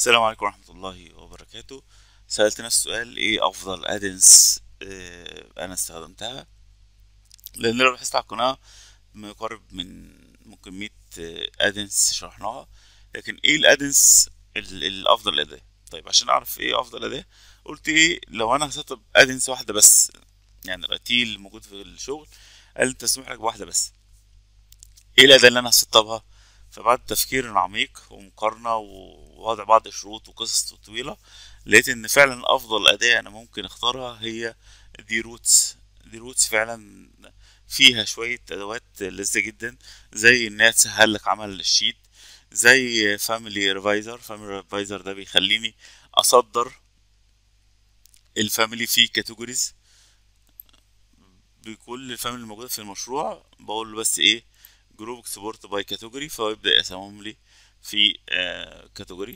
السلام عليكم ورحمة الله وبركاته سألت نفس السؤال ايه افضل ادنس آه، انا استخدمتها لان لو لاحظت على القناة ما يقارب من ممكن مية ادنس شرحناها لكن ايه الادنس ال- الافضل اداة طيب عشان اعرف ايه افضل اداة قلت ايه لو انا هسطب ادنس واحدة بس يعني الرتيل موجود في الشغل قال انت تسمح لك بواحدة بس ايه الاداة اللي انا هسطبها فبعد تفكير عميق ومقارنة ووضع بعض الشروط وقصص طويلة لقيت ان فعلا افضل اداة انا ممكن اختارها هي دي روتس دي روتس فعلا فيها شوية ادوات لذيذة جدا زي انها تسهل لك عمل الشيت زي فاميلي ريفايزر فاميلي ريفايزر ده بيخليني اصدر الفاميلي في كاتيجوريز بكل الفاميلي الموجودة في المشروع بقول له بس ايه جروب اكسبورت باي كاتيجوري فهو يبدأ يقسمهم لي في كاتيجوري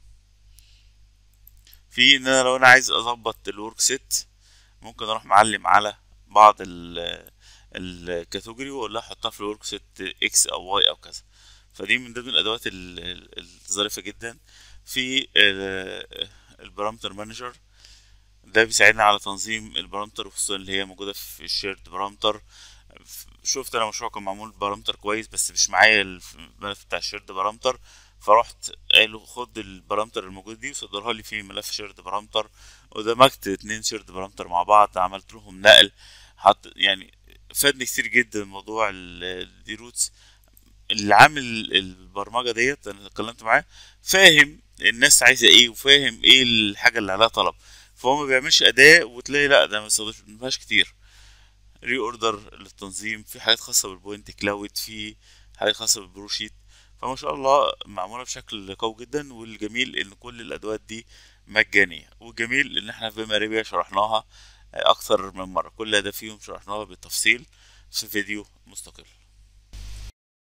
في ان انا لو انا عايز اظبط الورك سيت ممكن اروح معلم على بعض ال الكاتيجوري واقول لها حطها في الورك سيت اكس او واي او كذا فدي من ضمن الادوات ال- ال- الظريفه جدا في البارامتر مانجر ده بيساعدنا على تنظيم البارامتر خصوصا اللي هي موجوده في الشيرد بارامتر شفت انا مشروع كان معمول بارامتر كويس بس مش معايا الملف بتاع الشيرد بارامتر فرحت قايل له خد البارامتر الموجود دي وصدرها لي في ملف شيرد بارامتر ودمجت اتنين شيرد بارامتر مع بعض عملت لهم نقل حط يعني فادني كتير جدا موضوع الدي روتس اللي عامل البرمجه ديت انا اتكلمت معاه فاهم الناس عايزه ايه وفاهم ايه الحاجه اللي عليها طلب فهو ما بيعملش اداء وتلاقي لا ده ما بيستخدمهاش كتير ري اوردر للتنظيم في حاجات خاصه بالبوينت كلاود في حاجات خاصه بالبروشيت فما شاء الله معموله بشكل قوي جدا والجميل ان كل الادوات دي مجانيه والجميل ان احنا في ماريبيا شرحناها اكتر من مره كل اداه فيهم شرحناها بالتفصيل في فيديو مستقل